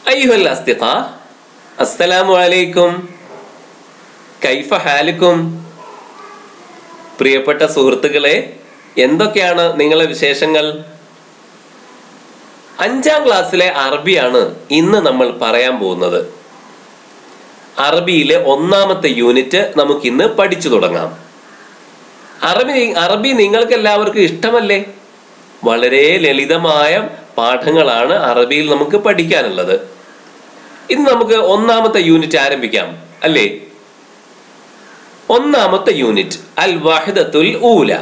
أيها الأصدقاء السلام عليكم കൈഫ ഹാലിക്കും പ്രിയപ്പെട്ട സുഹൃത്തുക്കളെ എന്തൊക്കെയാണ് നിങ്ങളെ വിശേഷങ്ങൾ അഞ്ചാം ക്ലാസ്സിലെ അറബിയാണ് ഇന്ന് നമ്മൾ പറയാൻ പോകുന്നത് അറബിയിലെ ഒന്നാമത്തെ യൂണിറ്റ് നമുക്കിന്ന് പഠിച്ചു തുടങ്ങാം അറബി അറബി നിങ്ങൾക്ക് എല്ലാവർക്കും ഇഷ്ടമല്ലേ വളരെ ലളിതമായ പാഠങ്ങളാണ് അറബിയിൽ നമുക്ക് പഠിക്കാനുള്ളത് ഇന്ന് നമുക്ക് ഒന്നാമത്തെ യൂണിറ്റ് ആരംഭിക്കാം അല്ലേ ഒന്നാമത്തെ യൂണിറ്റ് അൽ വാഹിദത്തുൽ ഊല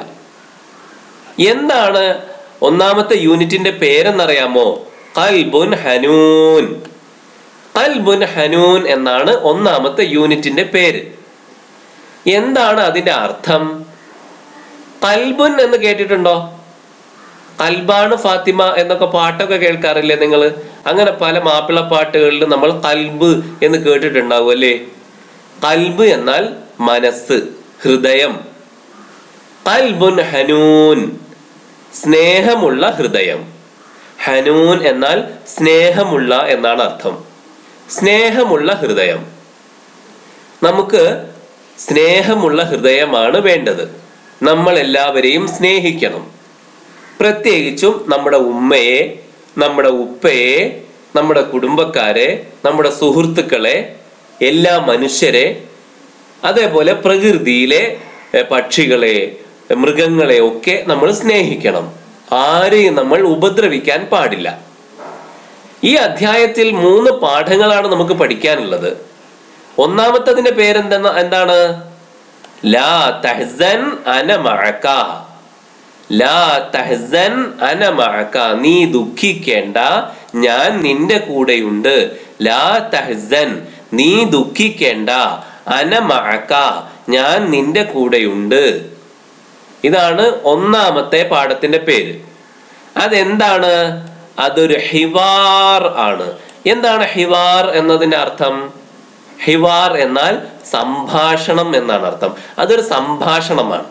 എന്താണ് ഒന്നാമത്തെ യൂണിറ്റിന്റെ പേരെന്നറിയാമോ കൽബുൻ ഹനൂൻ കൽബുൻ ഹനൂൻ എന്നാണ് ഒന്നാമത്തെ യൂണിറ്റിന്റെ പേര് എന്താണ് അതിന്റെ അർത്ഥം കൽബുൻ എന്ന് കേട്ടിട്ടുണ്ടോ കൽബാണ് ഫാത്തിമ എന്നൊക്കെ പാട്ടൊക്കെ കേൾക്കാറില്ലേ നിങ്ങൾ അങ്ങനെ പല മാപ്പിള പാട്ടുകളിൽ നമ്മൾ കൽബ് എന്ന് കേട്ടിട്ടുണ്ടാവും അല്ലേ കൽബ് എന്നാൽ മനസ്സ് ഹൃദയം കൽബുൻ ഹനൂൻ സ്നേഹമുള്ള ഹൃദയം ഹനൂൻ എന്നാൽ സ്നേഹമുള്ള എന്നാണ് അർത്ഥം സ്നേഹമുള്ള ഹൃദയം നമുക്ക് സ്നേഹമുള്ള ഹൃദയമാണ് വേണ്ടത് നമ്മൾ എല്ലാവരെയും സ്നേഹിക്കണം പ്രത്യേകിച്ചും നമ്മുടെ ഉമ്മയെ നമ്മുടെ ഉപ്പയെ നമ്മുടെ കുടുംബക്കാരെ നമ്മുടെ സുഹൃത്തുക്കളെ എല്ലാ മനുഷ്യരെ അതേപോലെ പ്രകൃതിയിലെ എ, പക്ഷികളെ മൃഗങ്ങളെ ഒക്കെ നമ്മൾ സ്നേഹിക്കണം ആരെയും നമ്മൾ ഉപദ്രവിക്കാൻ പാടില്ല ഈ അധ്യായത്തിൽ മൂന്ന് പാഠങ്ങളാണ് നമുക്ക് പഠിക്കാനുള്ളത് ഒന്നാമത്തതിന്റെ പേരെന്തെന്ന് എന്താണ് ലാ തഹ്സൻ അന മഅക ലാ തഹ്സൻ അന മഅക നീ ദുഃഖിക്കേണ്ട ഞാൻ നിന്റെ കൂടെയുണ്ട് ലാ തഹ്സൻ നീ ദുഃഖിക്കേണ്ട അന മഅക ഞാൻ നിന്റെ കൂടെയുണ്ട് ഇതാണ് ഒന്നാമത്തെ പാഠത്തിന്റെ പേര് അതെന്താണ് അതൊരു ഹിവാർ ആണ് എന്താണ് ഹിവാർ എന്നതിന്റെ അർത്ഥം ഹിവാർ എന്നാൽ സംഭാഷണം എന്നാണ് അർത്ഥം അതൊരു സംഭാഷണമാണ്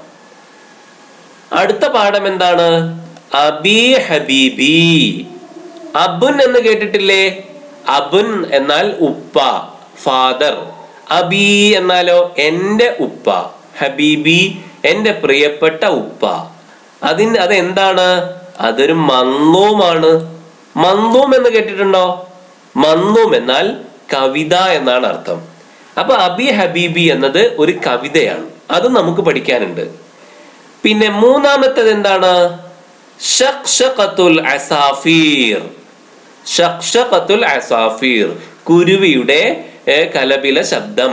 അടുത്ത പാഠം എന്താണ് അബി ഹബീബി അബുൻ എന്ന് കേട്ടിട്ടില്ലേ അബുൻ എന്നാൽ ഉപ്പ ഫാദർ അബി എന്നാലോ എന്റെ ഉപ്പ ഹബീബി എന്റെ പ്രിയപ്പെട്ട ഉപ്പ അതിന് അത് എന്താണ് അതൊരു മന്ദവുമാണ് മന്ദൂം എന്ന് കേട്ടിട്ടുണ്ടോ മന്ദൂം എന്നാൽ കവിത എന്നാണ് അർത്ഥം അപ്പൊ അബി ഹബീബി എന്നത് ഒരു കവിതയാണ് അത് നമുക്ക് പഠിക്കാനുണ്ട് പിന്നെ മൂന്നാമത്തേത് എന്താണ് ഷഖ്ഷഖത്തുൽ അസാഫീർ ഷഖ്ഷഖത്തുൽ അസാഫീർ കുരുവിയുടെ ഏ, കലപില ശബ്ദം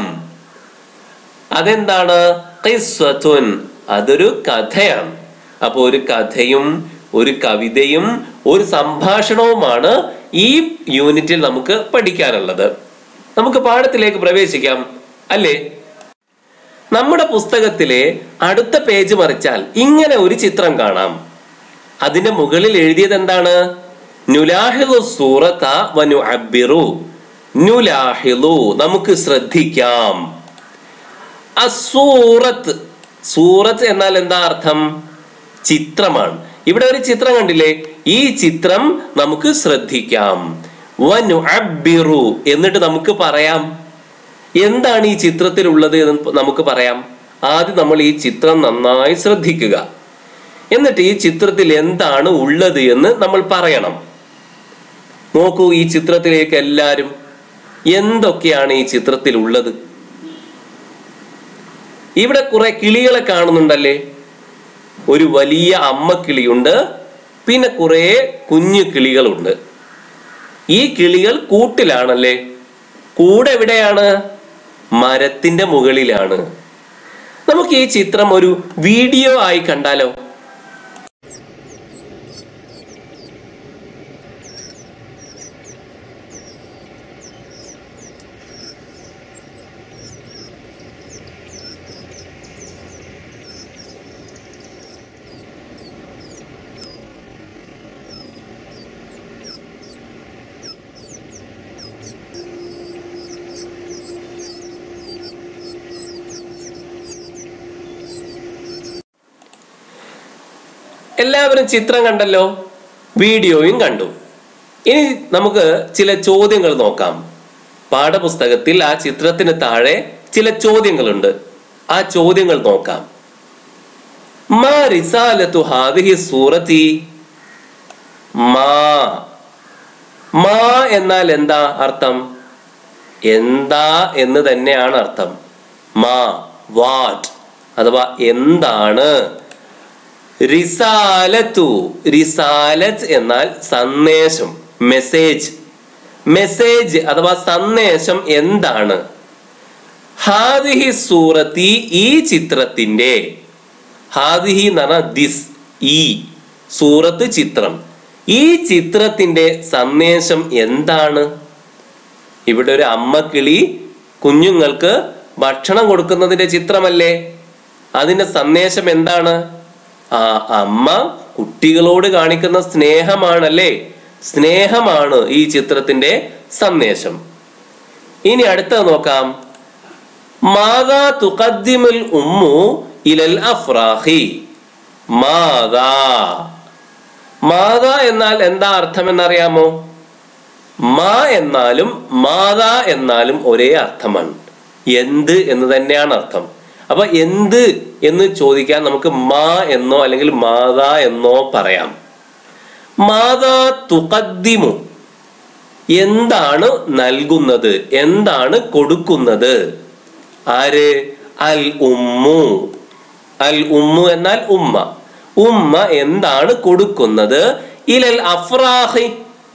അതെന്താണ് ഖിസ്വത്തുൻ അതൊരു കഥയാണ് അപ്പൊ ഒരു കഥയും ഒരു കവിതയും ഒരു സംഭാഷണവുമാണ് ഈ യൂണിറ്റിൽ നമുക്ക് പഠിക്കാനുള്ളത് നമുക്ക് പാഠത്തിലേക്ക് പ്രവേശിക്കാം അല്ലേ നമ്മുടെ പുസ്തകത്തിലെ അടുത്ത പേജ് മറിച്ചാൽ ഇങ്ങനെ ഒരു ചിത്രം കാണാം അതിന്റെ മുകളിൽ എഴുതിയത് എന്താണ് നുലാഹിലു സൂറത്ത വനു അബിറു നുലാഹിലു നമുക്ക് ശ്രദ്ധിക്കാം അസൂറത്ത് സൂറത്ത് എന്നാൽ എന്താ അർത്ഥം ചിത്രമാണ് ഇവിടെ ഒരു ചിത്രം കണ്ടില്ലേ ഈ ചിത്രം നമുക്ക് ശ്രദ്ധിക്കാം വനു അബിറു എന്നിട്ട് നമുക്ക് പറയാം എന്താണ് ഈ ചിത്രത്തിലുള്ളത് എന്ന് നമുക്ക് പറയാം ആദ്യം നമ്മൾ ഈ ചിത്രം നന്നായി ശ്രദ്ധിക്കുക എന്നിട്ട് ഈ ചിത്രത്തിൽ എന്താണ് ഉള്ളത് എന്ന് നമ്മൾ പറയണം നോക്കൂ ഈ ചിത്രത്തിലേക്ക് എല്ലാവരും എന്തൊക്കെയാണ് ഈ ചിത്രത്തിൽ ഉള്ളത് ഇവിടെ കുറെ കിളികളെ കാണുന്നുണ്ടല്ലേ ഒരു വലിയ അമ്മക്കിളിയുണ്ട് പിന്നെ കുറെ കുഞ്ഞു കിളികളുണ്ട് ഈ കിളികൾ കൂട്ടിലാണല്ലേ കൂടെ എവിടെയാണ് മരത്തിന്റെ മുകളിലാണ് നമുക്ക് ഈ ചിത്രം ഒരു വീഡിയോ ആയി കണ്ടാലോ എല്ലാവരും ചിത്രം കണ്ടല്ലോ വീഡിയോയും കണ്ടു ഇനി നമുക്ക് ചില ചോദ്യങ്ങൾ നോക്കാം പാഠപുസ്തകത്തിൽ ആ ചിത്രത്തിന് താഴെ ചില ചോദ്യങ്ങളുണ്ട് ആ ചോദ്യങ്ങൾ നോക്കാം മാ റിസാലത്തു ഹാദിഹി സൂറത്തി മാ മാ എന്നാൽ എന്താ അർത്ഥം എന്താ എന്ന് തന്നെയാണ് അർത്ഥം മാ വാട്ട് അഥവാ എന്താണ് റിസാലത്തു റിസാലത്ത് എന്നാൽ സന്ദേശം മെസ്സേജ് മെസ്സേജ് അഥവാ സന്ദേശം എന്താണ് ഹാദിഹി സൂറത്തി ഈ ചിത്രത്തിന്റെ ഹാദിഹി എന്ന് പറഞ്ഞാൽ ദിസ് ഈ സൂറത്ത് ചിത്രം ഈ ചിത്രത്തിന്റെ സന്ദേശം എന്താണ് ഇവിടെ ഒരു അമ്മക്കിളി കുഞ്ഞുങ്ങൾക്ക് ഭക്ഷണം കൊടുക്കുന്നതിന്റെ ചിത്രമല്ലേ അതിന്റെ സന്ദേശം എന്താണ് ആ അമ്മ കുട്ടികളോട് കാണിക്കുന്ന സ്നേഹമാണല്ലേ സ്നേഹമാണ് ഈ ചിത്രത്തിന്റെ സന്ദേശം ഇനി അടുത്തത് നോക്കാം മാതാ തുഖദ്ദിമുൽ ഉമ്മു ഇലൽ അഫ്രാഹി മാതാ മാതാ എന്നാൽ എന്താ അർത്ഥം എന്നറിയാമോ മാ എന്നാലും മാതാ എന്നാലും ഒരേ അർത്ഥമാണ് എന്ത് എന്ന് തന്നെയാണ് അർത്ഥം അപ്പൊ എന്ത് എന്ന് ചോദിക്കാൻ നമുക്ക് മാ എന്നോ അല്ലെങ്കിൽ മാതാ എന്നോ പറയാം മാതാ തുഖദ്ദിമു എന്താണ് നൽകുന്നത് എന്താണ് കൊടുക്കുന്നത് ആര് അൽ ഉമ്മു അൽ ഉമ്മു എന്നാൽ ഉമ്മ ഉമ്മ എന്താണ് കൊടുക്കുന്നത് ഇലൽ അഫ്രാഹി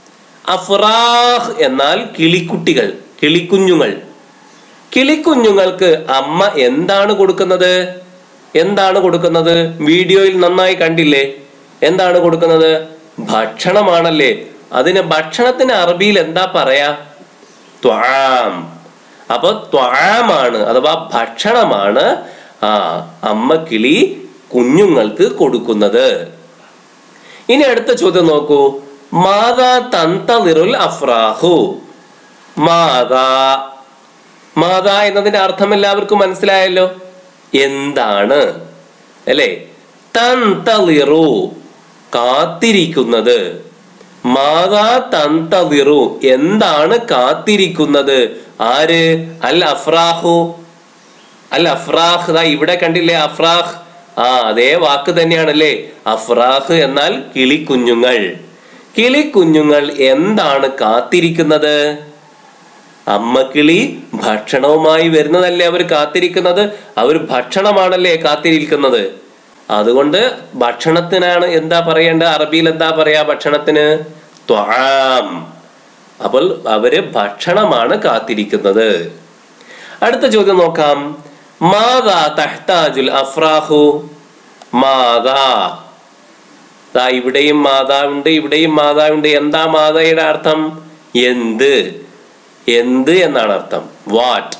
അഫ്രാഹ് എന്നാൽ കിളിക്കുട്ടികൾ കിളിക്കുഞ്ഞുങ്ങൾ കിളിക്കുഞ്ഞുങ്ങൾക്ക് അമ്മ എന്താണ് കൊടുക്കുന്നത് എന്താണ് കൊടുക്കുന്നത് വീഡിയോയിൽ നന്നായി കണ്ടില്ലേ എന്താണ് കൊടുക്കുന്നത് ഭക്ഷണമാണല്ലേ അതിന് ഭക്ഷണത്തിന് അറബിയിൽ എന്താ പറയാ ത്വാം അപ്പൊ ത്വാമാണ് അഥവാ ഭക്ഷണമാണ് ആ അമ്മ കിളി കുഞ്ഞുങ്ങൾക്ക് കൊടുക്കുന്നത് ഇനി അടുത്ത ചോദ്യം നോക്കൂ മാതാ തന്തളിറുൽ അഫ്രാഹു മാതാ മാതാ എന്നതിന്റെ അർത്ഥം എല്ലാവർക്കും മനസ്സിലായല്ലോ എന്താണ് അല്ലേ തന്തളിറു കാത്തിരിക്കുന്നത് മാതാ തന്തളിറു എന്താണ് കാത്തിരിക്കുന്നത് ആര് അൽ അഫ്രാഹു അൽ അഫ്രാഹ് ദാ ഇവിടെ കണ്ടില്ലേ അഫ്രാഹ് ആ അതേ വാക്ക് തന്നെയാണല്ലേ അഫ്രാഹ് എന്നാൽ കിളിക്കുഞ്ഞുങ്ങൾ കിളിക്കുഞ്ഞുങ്ങൾ എന്താണ് കാത്തിരിക്കുന്നത് അമ്മക്കിളി ഭക്ഷണവുമായി വരുന്നതല്ലേ അവർ കാത്തിരിക്കുന്നത് അവർ ഭക്ഷണമാണല്ലേ കാത്തിരിക്കുന്നത് അതുകൊണ്ട് ഭക്ഷണത്തിനാണ് എന്താ പറയേണ്ടത് അറബിയിൽ എന്താ പറയാ ഭക്ഷണത്തിന് ത്വാം അപ്പോൾ അവര് ഭക്ഷണമാണ് കാത്തിരിക്കുന്നത് അടുത്ത ചോദ്യം നോക്കാം മാതാ തഹ്താജുൽ അഫ്രാഹു മാതാ ദാ ഇവിടെയും മാതാവുണ്ട് ഇവിടെയും മാതാവുണ്ട് എന്താ മാതയുടെ അർത്ഥം എന്ത് എന്ത് എന്നാണ് അർത്ഥം വാട്ട്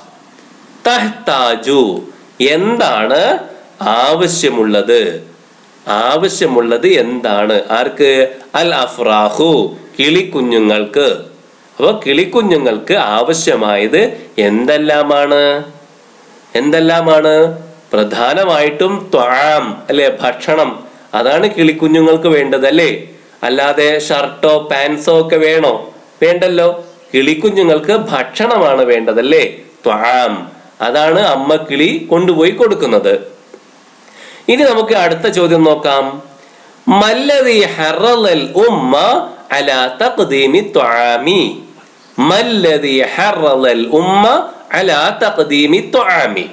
തഹ്താജു എന്താണ് ആവശ്യമുള്ളത് ആവശ്യമുള്ളത് എന്താണ് ആർക്ക് അൽ അഫ്രാഹു കിളിക്കുഞ്ഞുങ്ങൾക്ക് അപ്പൊ കിളിക്കുഞ്ഞുങ്ങൾക്ക് ആവശ്യമായത് എന്തെല്ലാമാണ് എന്തെല്ലാമാണ് പ്രധാനമായിട്ടും ത്വാം അല്ലെ ഭക്ഷണം അതാണ് കിളിക്കുഞ്ഞുങ്ങൾക്ക് വേണ്ടത് അല്ലേ അല്ലാതെ ഷർട്ടോ പാൻസോ ഒക്കെ വേണോ വേണ്ടല്ലോ കിളിക്കുഞ്ഞുങ്ങൾക്ക് ഭക്ഷണമാണ് വേണ്ടതല്ലേ ത്വാം അതാണ് അമ്മ കിളി കൊണ്ടുപോയി കൊടുക്കുന്നത് ഇനി നമുക്ക് അടുത്ത ചോദ്യം നോക്കാം മല്ലതി ഹറലൽ ഉമ്മ അല തഖ്ദീമി ത്വാമി മല്ലതി ഹറലൽ ഉമ്മ അല തഖ്ദീമി ത്വാമി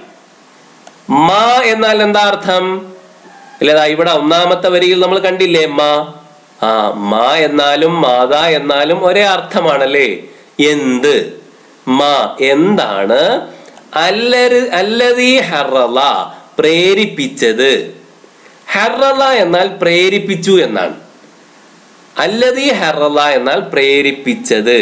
മാ എന്നാൽ എന്താ അർത്ഥം അല്ലേതാ ഇവിടെ ഒന്നാമത്തെ വരിയിൽ നമ്മൾ കണ്ടില്ലേ മാ ആ മാ എന്നാലും മാതാ എന്നാലും ഒരേ അർത്ഥമാണല്ലേ എന്ത് മാ എന്താണ് അല്ലര് അല്ലതീ ഹറല പ്രേരിപ്പിച്ചത് ഹറല എന്നാൽ പ്രേരിപ്പിച്ചു എന്നാണ് അല്ലതീ ഹറല എന്നാൽ പ്രേരിപ്പിച്ചത്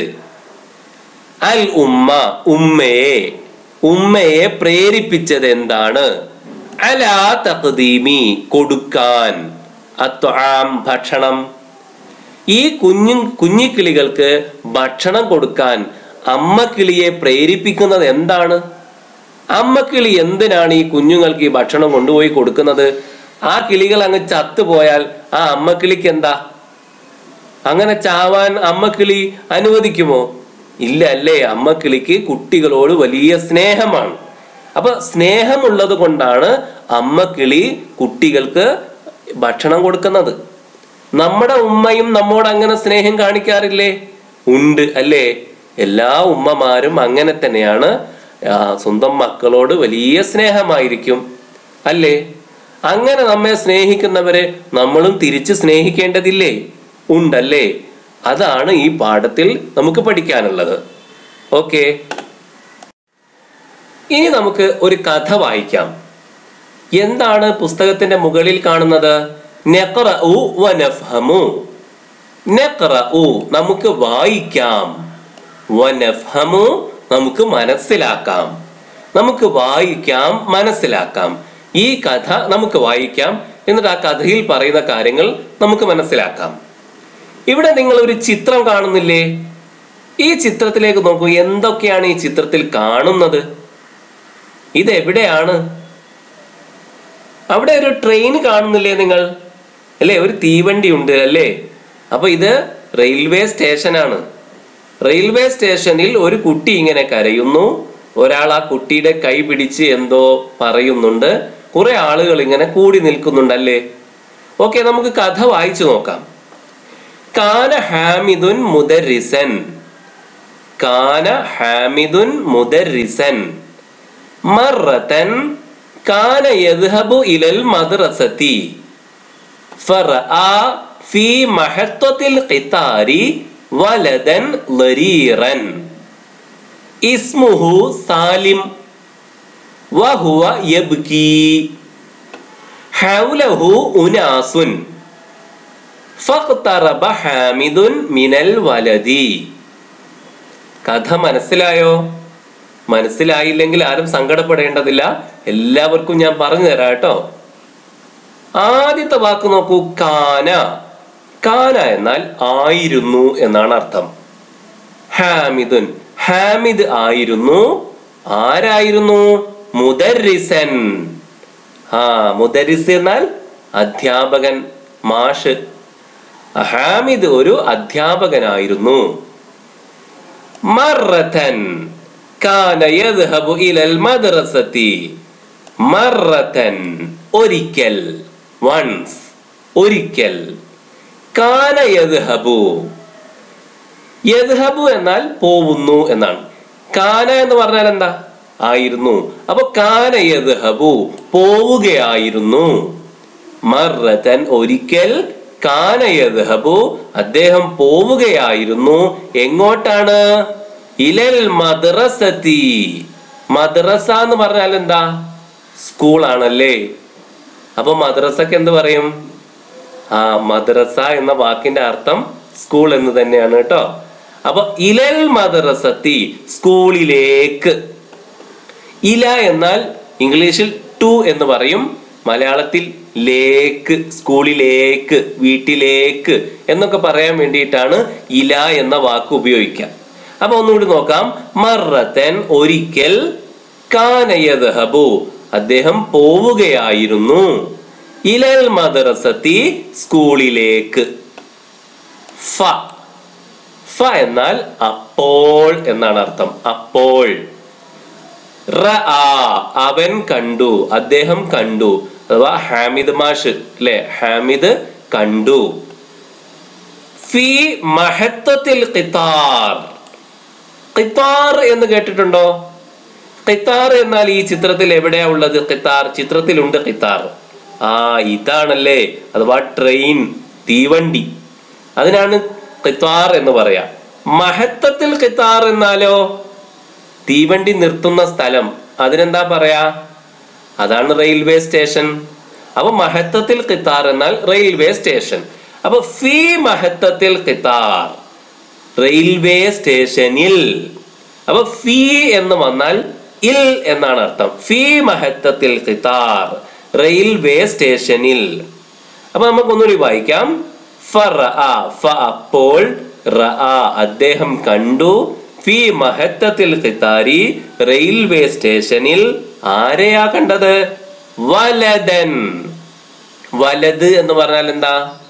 അൽ ഉമ്മ ഉമ്മയെ ഉമ്മയെ പ്രേരിപ്പിച്ചത് എന്താണ് അലാ തഖദീമി കൊടുക്കാൻ അത്വാം ഭക്ഷണം ഈ കുഞ്ഞു കുഞ്ഞിക്കിളികൾക്ക് ഭക്ഷണം കൊടുക്കാൻ അമ്മക്കിളിയെ പ്രേരിപ്പിക്കുന്നത് എന്താണ് അമ്മക്കിളി എന്തിനാണ് ഈ കുഞ്ഞുങ്ങൾക്ക് ഈ ഭക്ഷണം കൊണ്ടുപോയി കൊടുക്കുന്നത് ആ കിളികൾ അങ്ങ് ചത്തുപോയാൽ ആ അമ്മക്കിളിക്ക് എന്താ അങ്ങനെ ചാവാൻ അമ്മക്കിളി അനുവദിക്കുമോ ഇല്ല അല്ലേ അമ്മക്കിളിക്ക് കുട്ടികളോട് വലിയ സ്നേഹമാണ് അപ്പൊ സ്നേഹമുള്ളത് കൊണ്ടാണ് അമ്മക്കിളി കുട്ടികൾക്ക് ഭക്ഷണം കൊടുക്കുന്നത് നമ്മുടെ ഉമ്മയും നമ്മോട് അങ്ങനെ സ്നേഹം കാണിക്കാറില്ലേ ഉണ്ട് അല്ലേ എല്ലാ ഉമ്മമാരും അങ്ങനെ തന്നെയാണ് ആ, സ്വന്തം മക്കളോട് വലിയ സ്നേഹമായിരിക്കും അല്ലേ അങ്ങനെ നമ്മെ സ്നേഹിക്കുന്നവരെ നമ്മളും തിരിച്ച് സ്നേഹിക്കേണ്ടതില്ലേ ഉണ്ടല്ലേ അതാണ് ഈ പാഠത്തിൽ നമുക്ക് പഠിക്കാനുള്ളത് ഓക്കെ ഇനി നമുക്ക് ഒരു കഥ വായിക്കാം എന്താണ് പുസ്തകത്തിന്റെ മുകളിൽ കാണുന്നത് നെഖ്റഉ വനഫ്ഹമു നെഖ്റഉ നമുക്ക് വായിക്കാം വനഫ്ഹമു നമുക്ക് മനസ്സിലാക്കാം നമുക്ക് വായിക്കാം മനസ്സിലാക്കാം ഈ കഥ നമുക്ക് വായിക്കാം എന്നിട്ട് ആ കഥയിൽ പറയുന്ന കാര്യങ്ങൾ നമുക്ക് മനസ്സിലാക്കാം ഇവിടെ നിങ്ങൾ ഒരു ചിത്രം കാണുന്നില്ലേ ഈ ചിത്രത്തിലേക്ക് നോക്കൂ എന്തൊക്കെയാണ് ഈ ചിത്രത്തിൽ കാണുന്നത് ഇത് എവിടെയാണ് അവിടെ ഒരു ട്രെയിൻ കാണുന്നില്ലേ നിങ്ങൾ അല്ലേ ഒരു തീവണ്ടി ഉണ്ട് അല്ലേ അപ്പൊ ഇത് റെയിൽവേ സ്റ്റേഷനാണ് റെയിൽവേ സ്റ്റേഷനിൽ ഒരു കുട്ടി ഇങ്ങനെ കരയുന്നു ഒരാൾ ആ കുട്ടിയുടെ കൈ പിടിച്ച് എന്തോ പറയുന്നുണ്ട് കുറെ ആളുകൾ ഇങ്ങനെ കൂടി നിൽക്കുന്നുണ്ടല്ലേ ഓക്കെ നമുക്ക് കഥ വായിച്ചു നോക്കാം കാന ഹാമിദുൻ മുദരിസൻ കാന ഹാമിദുൻ മുദരിസൻ മറത്തൻ കാന യദ്ഹബു ഇലൽ മദ്രസതി ഫറആ ഫീ മഹത്വത്തിൽ ഖിതാരി വലദൻ ലരീറൻ ഇസ്മുഹു സാലിം വഹുവ യബ്കി ഹൗലഹു ഉനാസുൻ ഫഖ്തറബ ഹാമിദുൻ മിനൽ വലദി കഥ മനസ്സിലായോ മനസ്സിലായില്ലെങ്കിൽ ആരും സങ്കടപ്പെടേണ്ടതില്ല എല്ലാവർക്കും ഞാൻ പറഞ്ഞു തരാം കേട്ടോ ആദ്യത്തെ വാക്ക് നോക്കൂ കാന കാന എന്നാൽ ആയിരുന്നു എന്നാണ് അർത്ഥം ഹാമിദുൻ ഹാമിദ് ആയിരുന്നു ആരായിരുന്നു മുദരിസൻ ആ മുദരിസ് എന്നാൽ അധ്യാപകൻ മാഷ് ഹാമിദ് ഒരു അധ്യാപകനായിരുന്നു മറത്തൻ കാന യദ്ഹബു ഇലൽ മദ്രസതി മറത്തൻ ഒരിക്കൽ വൺസ് ഒരിക്കൽ കാന യദ്ഹബു യദ്ഹബു എന്നാൽ പോവുന്നു എന്നാണ് കാന എന്ന് പറഞ്ഞാൽ എന്താ ആയിരുന്നു അപ്പൊ കാന യദ്ഹബു പോവുകയായിരുന്നു മറത്തൻ ഒരിക്കൽ കാന യദ്ഹബു അദ്ദേഹം പോവുകയായിരുന്നു എങ്ങോട്ടാണ് ഇലൽ മദ്രസത്തി മദ്രസ എന്ന് പറഞ്ഞാൽ എന്താ സ്കൂളാണല്ലേ അപ്പൊ മദ്രസക്ക് എന്ത് പറയും ആ മദ്രസ എന്ന വാക്കിന്റെ അർത്ഥം സ്കൂൾ എന്ന് തന്നെയാണ് കേട്ടോ അപ്പൊ ഇലൽ മദ്രസത്തി സ്കൂളിലേക്ക് ഇല എന്നാൽ ഇംഗ്ലീഷിൽ ടു എന്ന് പറയും മലയാളത്തിൽ ലേക്ക് സ്കൂളിലേക്ക് വീട്ടിലേക്ക് എന്നൊക്കെ പറയാൻ വേണ്ടിയിട്ടാണ് ഇല എന്ന വാക്ക് ഉപയോഗിക്കുക അപ്പൊ ഒന്നുകൂടി നോക്കാം മറത്തൻ ഒരിക്കൽ കാനയദ്ഹബു അദ്ദേഹം പോവുകയായിരുന്നു ഇലൽ മദ്രസത്തി സ്കൂളിലേക്ക് ഫ ഫ എന്നാൽ അപ്പോൾ എന്നാണ് അർത്ഥം അപ്പോൾ റആ അവൻ കണ്ടു അദ്ദേഹം കണ്ടു അഥവാ ഹാമിദ് മാഷ് അല്ലെ ഹാമിദ് കണ്ടു ഫി മഹത്വത്തിൽ ഖിത്താർ ഖിത്താർ എന്ന് കേട്ടിട്ടുണ്ടോ ഖിത്താർ എന്നാൽ ഈ ചിത്രത്തിൽ എവിടെയാ ഉള്ളത് ഖിത്താർ ചിത്രത്തിലുണ്ട് ഖിത്താർ ആ ഇതാണല്ലേ അഥവാ ട്രെയിൻ തീവണ്ടി അതിനാണ് ഖിത്താർ എന്ന് പറയാ മഹത്വത്തിൽ ഖിത്താർ എന്നാലോ തീവണ്ടി നിർത്തുന്ന സ്ഥലം അതിനെന്താ പറയാ അതാണ് റെയിൽവേ സ്റ്റേഷൻ അപ്പൊ മഹത്വത്തിൽ ഖിത്താർ എന്നാൽ റെയിൽവേ സ്റ്റേഷൻ അപ്പൊ ഫി മഹത്വത്തിൽ ഖിത്താർ റെയിൽവേ സ്റ്റേഷനിൽ അപ്പൊ ഫി എന്ന് വന്നാൽ ഇൽ എന്നാണ് അർത്ഥം ഫി മഹത്വത്തിൽ ഖിത്താർ റെയിൽവേ സ്റ്റേഷനിൽ അപ്പൊ നമുക്ക് ഒന്നുകൂടി വായിക്കാം ഫറഅ ഫ അപ്പോൾ റഅ അദ്ദേഹം കണ്ടു ഫി മഹത്വത്തിൽ ഖിത്താരി റെയിൽവേ സ്റ്റേഷനിൽ ആരെയാ കണ്ടത് വലദൻ വലത് എന്ന് പറഞ്ഞാൽ എന്താ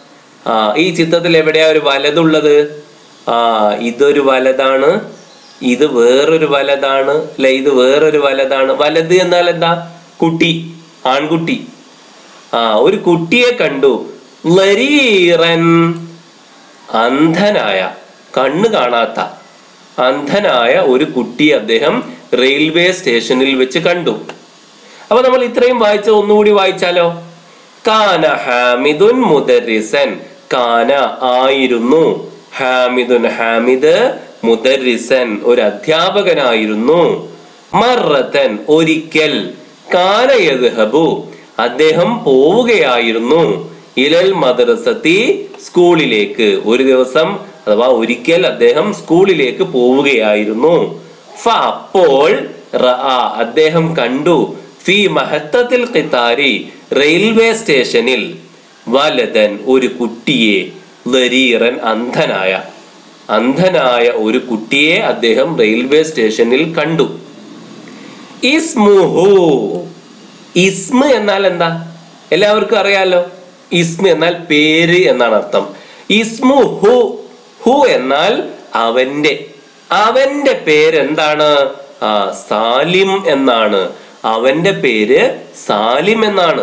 ആ ഈ ചിത്രത്തിൽ എവിടെയാ ഒരു വലതുള്ളത് ആ ഇതൊരു വലതാണ് ഇത് വേറൊരു വലതാണ് അല്ലെ ഇത് വേറൊരു വലതാണ് വലത് എന്നാൽ എന്താ കുട്ടി ആൺകുട്ടി ആ ഒരു കുട്ടിയെ കണ്ടു ലരീറൻ അന്ധനായ കണ്ണ് കാണാത്ത അന്ധനായ ഒരു കുട്ടിയെ അദ്ദേഹം റെയിൽവേ സ്റ്റേഷനിൽ വെച്ച് കണ്ടു അപ്പൊ നമ്മൾ ഇത്രയും വായിച്ച ഒന്നുകൂടി വായിച്ചാലോ കാന ഹാമിദുൻ മുദരിസൻ കാന ആയിരുന്നു ഹാമിദുൻ ഹാമിദ് മുദരിസൻ ഒരു അധ്യാപകനായിരുന്നു മറത്തൻ ഒരിക്കൽ കാന യദ്ഹബു അദ്ദേഹം പോവുകയായിരുന്നു ഇലൽ മദ്രസത്തി സ്കൂളിലേക്ക് ഒരു ദിവസം അഥവാ ഒരിക്കൽ അദ്ദേഹം സ്കൂളിലേക്ക് പോവുകയായിരുന്നു ഫ അപ്പോൾ റഅ അദ്ദേഹം കണ്ടു ഫി മഹത്തത്തിൽ ഖിത്താരി റെയിൽവേ സ്റ്റേഷനിൽ വലതൻ ഒരു കുട്ടിയെ ലരീറൻ അന്ധനായ അന്ധനായ ഒരു കുട്ടിയെ അദ്ദേഹം റെയിൽവേ സ്റ്റേഷനിൽ കണ്ടു ഇസ്മുഹു ഇസ്മ എന്നാൽ എന്താ എല്ലാവർക്കും അറിയാലോ ഇസ്മ എന്നാൽ പേര് എന്നാണ് അർത്ഥം ഇസ്മു ഹു ഹു എന്നാൽ അവന്റെ അവന്റെ പേരെന്താണ് ആ സാലിം എന്നാണ് അവന്റെ പേര് സാലിം എന്നാണ്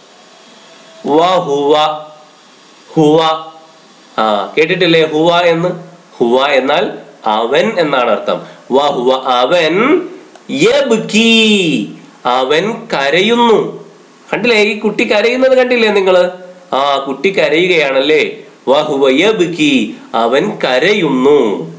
വഹുവ ഹുവ ആ കേട്ടിട്ടില്ലേ ഹുവ എന്ന് ഹുവ എന്നാൽ അവൻ എന്നാണ് അർത്ഥം വഹുവ അവൻ യബ്കി അവൻ കരയുന്നു കണ്ടില്ലേ ഈ കുട്ടി കരയുന്നത് കണ്ടില്ലേ നിങ്ങള് ആ കുട്ടി കരയുകയാണല്ലേ വഹുവ യബ്കി അവൻ കരയുന്നു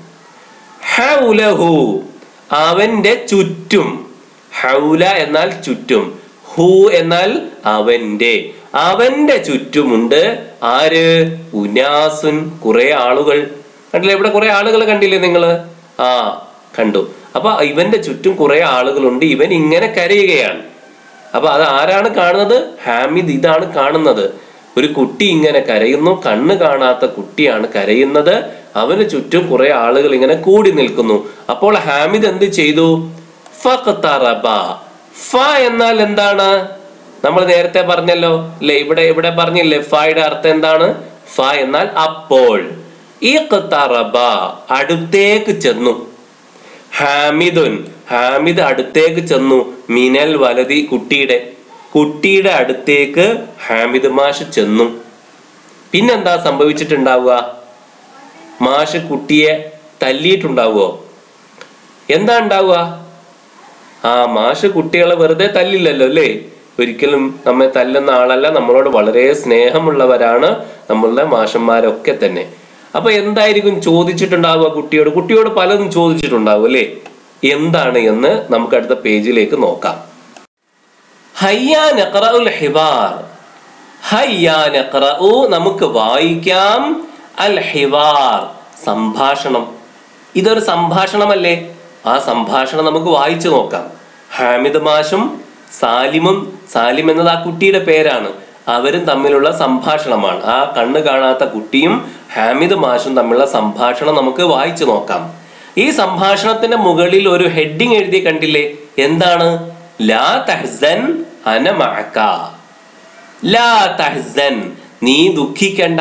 ഹൗലഹു അവന്റെ ചുറ്റും ഹൗല എന്നാൽ ചുറ്റും ഹു എന്നാൽ അവന്റെ അവന്റെ ചുറ്റുമുണ്ട് ആര് ഉനാസുൻ കുറെ ആളുകൾ കണ്ടില്ലേ ഇവിടെ കുറെ ആളുകൾ കണ്ടില്ലേ നിങ്ങള് ആ കണ്ടു അപ്പൊ ഇവന്റെ ചുറ്റും കുറെ ആളുകളുണ്ട് ഇവൻ ഇങ്ങനെ കരയുകയാണ് അപ്പൊ അത് ആരാണ് കാണുന്നത് ഹാമിദ് ഇതാണ് കാണുന്നത് ഒരു കുട്ടി ഇങ്ങനെ കരയുന്നു കണ്ണ് കാണാത്ത കുട്ടിയാണ് കരയുന്നത് അവന് ചുറ്റും കുറെ ആളുകൾ ഇങ്ങനെ കൂടി നിൽക്കുന്നു അപ്പോൾ ഹാമിദ് എന്ത് ചെയ്തു ഫഖ്തറബ. ഫ എന്നാൽ എന്താണ് നമ്മൾ നേരത്തെ പറഞ്ഞല്ലോ അല്ലെ ഇവിടെ ഇവിടെ പറഞ്ഞില്ലേ ഫയുടെ അർത്ഥം എന്താണ് ഫ എന്നാൽ അപ്പോൾ ഈ അടുത്തേക്ക് ചെന്നു ഹാമിദുൻ ഹാമിദ് അടുത്തേക്ക് ചെന്നു മിനൽ വലതി കുട്ടിയുടെ കുട്ടിയുടെ അടുത്തേക്ക് ഹാമിദ് മാഷ് ചെന്നു പിന്നെന്താ സംഭവിച്ചിട്ടുണ്ടാവുക മാഷ് കുട്ടിയെ തല്ലിയിട്ടുണ്ടാവുമോ എന്താ ഉണ്ടാവുക ആ മാഷ് കുട്ടികളെ വെറുതെ തല്ലില്ലല്ലോ അല്ലേ ഒരിക്കലും നമ്മെ തല്ലുന്ന ആളല്ല നമ്മളോട് വളരെ സ്നേഹമുള്ളവരാണ് നമ്മളുടെ മാഷന്മാരൊക്കെ തന്നെ അപ്പൊ എന്തായിരിക്കും ചോദിച്ചിട്ടുണ്ടാവുക കുട്ടിയോട് കുട്ടിയോട് പലതും ചോദിച്ചിട്ടുണ്ടാവും അല്ലേ എന്താണ് എന്ന് നമുക്ക് അടുത്ത പേജിലേക്ക് നോക്കാം ഹയ്യാ നഖറഉൽ ഹിവാർ ഹയ്യാ നഖറഉ നമുക്ക് വായിക്കാം അൽ ഹിവാർ സംഭാഷണം ഇതൊരു സംഭാഷണമല്ലേ ആ സംഭാഷണം നമുക്ക് വായിച്ചു നോക്കാം ഹാമിദ് മാഷും സാലിമും സാലിം എന്നത് ആ കുട്ടിയുടെ പേരാണ് അവരും തമ്മിലുള്ള സംഭാഷണമാണ് ആ കണ്ണ് കാണാത്ത കുട്ടിയും ഹാമിദ് മാഷും തമ്മിലുള്ള സംഭാഷണം നമുക്ക് വായിച്ചു നോക്കാം ഈ സംഭാഷണത്തിന്റെ മുകളിൽ ഒരു ഹെഡിങ് എഴുതി കണ്ടില്ലേ എന്താണ് ലാ തഹ്സൻ അന മഅക ലാ തഹ്സൻ നീ ദുഃഖിക്കണ്ട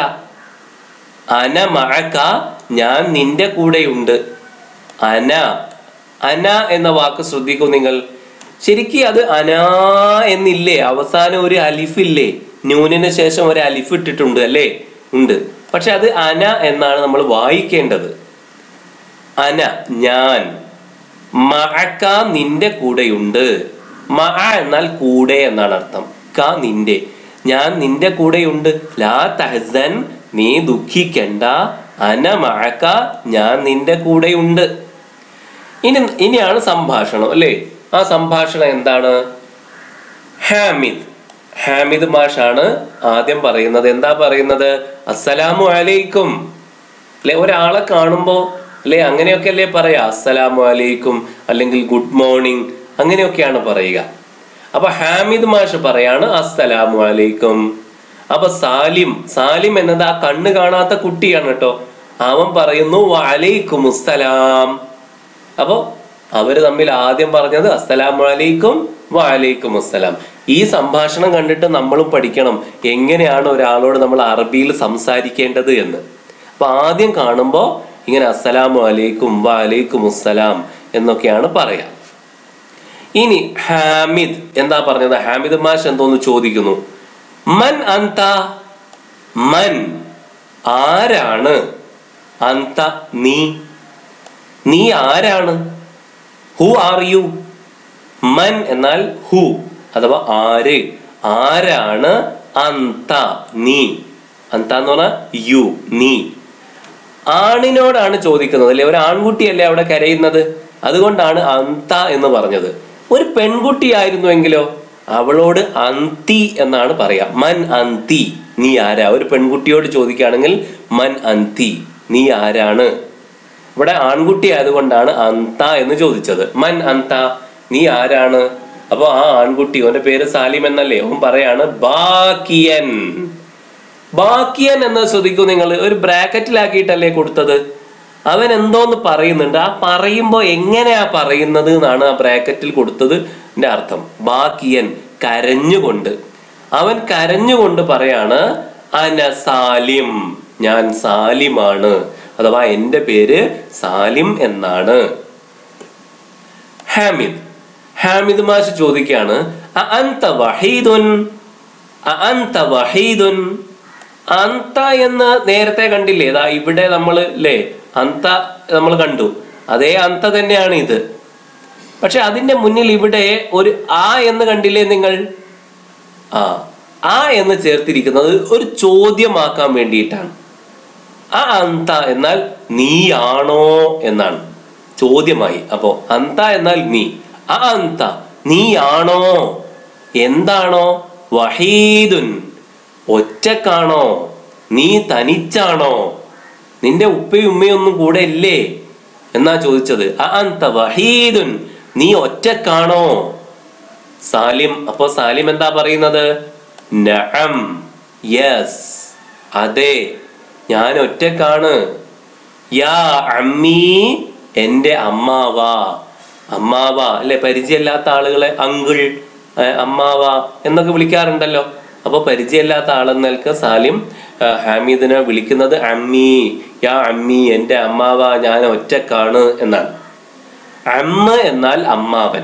അന മഅക ഞാൻ നിന്റെ കൂടെയുണ്ട് അന അന എന്ന വാക്ക് ശ്രദ്ധിക്കൂ നിങ്ങൾ ശരിക്കും അത് അനാ എന്നില്ലേ അവസാനം ഒരു അലിഫില്ലേ ന്യൂനിന് ശേഷം ഒരു അലിഫ് ഇട്ടിട്ടുണ്ട് അല്ലേ ഉണ്ട് പക്ഷെ അത് അന എന്നാണ് നമ്മൾ വായിക്കേണ്ടത് അന ഞാൻ മഅക നിന്റെ കൂടെയുണ്ട് മഅ എന്നാൽ കൂടെ എന്നാണ് അർത്ഥം ക നിന്റെ ഞാൻ നിന്റെ കൂടെയുണ്ട് ലാ തഹസൻ നീ ദുഃഖിക്കണ്ട അന മഅക ഞാൻ നിന്റെ കൂടെയുണ്ട് ഇനി ഇനിയാണ് സംഭാഷണം അല്ലേ ആ സംഭാഷണം എന്താണ് ഹാമിദ് ഹാമിദ് മാഷാണ് ആദ്യം പറയുന്നത് എന്താ പറയുന്നത് അസ്സലാമു അലൈക്കും അല്ലെ ഒരാളെ കാണുമ്പോ അല്ലെ അങ്ങനെയൊക്കെ അല്ലേ പറയാ അസ്സലാമു അലൈക്കും അല്ലെങ്കിൽ ഗുഡ് മോർണിംഗ് അങ്ങനെയൊക്കെയാണ് പറയുക അപ്പൊ ഹാമിദ് മാഷ് പറയാണ് അസ്സലാമു അലൈക്കും അപ്പൊ സാലിം സാലിം എന്നത് ആ കണ്ണ് കാണാത്ത കുട്ടിയാണ് കേട്ടോ അവൻ പറയുന്നു വലൈക്കും അസ്സലാം അപ്പോ അവര് തമ്മിൽ ആദ്യം പറഞ്ഞത് അസ്സലാമു അലൈക്കും വലൈക്കും അസ്സലാം ഈ സംഭാഷണം കണ്ടിട്ട് നമ്മളും പഠിക്കണം എങ്ങനെയാണ് ഒരാളോട് നമ്മൾ അറബിയിൽ സംസാരിക്കേണ്ടത് എന്ന് അപ്പൊ ആദ്യം കാണുമ്പോൾ ഇങ്ങനെ അസ്സലാമു അലൈക്കും വലൈക്കും അസ്സലാം എന്നൊക്കെയാണ് പറയാ ഇനി ഹാമിദ് എന്താ പറഞ്ഞത് ഹാമിദ് മാഷ് എന്തോന്ന് ചോദിക്കുന്നു മൻ അന്ത മൻ ആരാണ് അന്ത നീ നീ ആരാണ് ഹു ആർ യു മൻ എന്നാൽ ഹു അഥവാ ആര് ആരാണ് അന്ത നീ അന്ത എന്ന് പറഞ്ഞാൽ യു നീ ആണിനോടാണ് ചോദിക്കുന്നത് അല്ലെ ഒരു ആൺകുട്ടിയല്ലേ അവിടെ കരയുന്നത് അതുകൊണ്ടാണ് അന്ത എന്ന് പറഞ്ഞത് ഒരു പെൺകുട്ടിയായിരുന്നുവെങ്കിലോ അവളോട് അന്തി എന്നാണ് പറയാ മൻ അന്തി നീ ആരാ ഒരു പെൺകുട്ടിയോട് ചോദിക്കുകയാണെങ്കിൽ മൻ അന്തി നീ ആരാണ് ഇവിടെ ആൺകുട്ടി ആയതുകൊണ്ടാണ് അന്ത എന്ന് ചോദിച്ചത് മൻ അന്ത നീ ആരാണ് അപ്പൊ ആ ആൺകുട്ടി അവന്റെ പേര് സാലിം എന്നല്ലേ അവൻ പറയാണ് ബാക്കിയൻ ബാക്കിയൻ എന്ന് ശ്രദ്ധിക്കൂ നിങ്ങൾ ഒരു ബ്രാക്കറ്റിലാക്കിയിട്ടല്ലേ കൊടുത്തത് അവൻ എന്തോന്ന് പറയുന്നുണ്ട് ആ പറയുമ്പോ എങ്ങനെയാ പറയുന്നത് എന്നാണ് ആ ബ്രാക്കറ്റിൽ കൊടുത്തത് അർത്ഥം ബാക്കിയൻ കരഞ്ഞുകൊണ്ട് അവൻ കരഞ്ഞുകൊണ്ട് പറയാണ് അന സാലിം ഞാൻ സാലിമാണ് അഥവാ എൻ്റെ പേര് സാലിം എന്നാണ് ഹാമിദ് ഹാമിദ് മാഷ് ചോദിക്കാണ് അന്ത വഹീദുൻ അന്ത വഹീദുൻ അന്ത എന്ന് നേരത്തെ കണ്ടില്ലേ ഇതാ ഇവിടെ നമ്മൾ അല്ലേ അന്ത നമ്മൾ കണ്ടു അതേ അന്ത തന്നെയാണ് ഇത് പക്ഷെ അതിന്റെ മുന്നിൽ ഇവിടെ ഒരു ആ എന്ന് കണ്ടില്ലേ നിങ്ങൾ ആ ആ എന്ന് ചേർത്തിരിക്കുന്നത് ഒരു ചോദ്യമാക്കാൻ വേണ്ടിയിട്ടാണ് ആ അന്ത എന്നാൽ നീയാണോ എന്നാണ് ചോദ്യമായി അപ്പോ അന്ത എന്നാൽ നീ ആ അന്ത നീയാണോ എന്താണോ വഹീദുൻ ഒറ്റക്കാണോ നീ തനിച്ചാണോ നിന്റെ ഉപ്പയും ഉമ്മയൊന്നും കൂടെ ഇല്ലേ എന്നാ ചോദിച്ചത് ആ അന്ത വഹീദുൻ നീ ഒറ്റക്കാണോ സാലിം അപ്പോ സാലിം എന്താ പറയുന്നത് നഅം യെസ് അതെ ഞാൻ ഒറ്റക്കാണ് യാ അമ്മീ എന്റെ അമ്മാവ അമ്മാവ അല്ലെ പരിചയമില്ലാത്ത ആളുകളെ അങ്കിൾ അമ്മാവ എന്നൊക്കെ വിളിക്കാറുണ്ടല്ലോ അപ്പൊ പരിചയമില്ലാത്ത ആളെന്നൽക്ക് സാലിം ആ, ഹാമിദിനെ വിളിക്കുന്നത് അമ്മി യാ അമ്മി എന്റെ അമ്മാവ ഞാൻ ഒറ്റക്കാണ് എന്നാണ് അമ്മ എന്നാൽ അമ്മാവൻ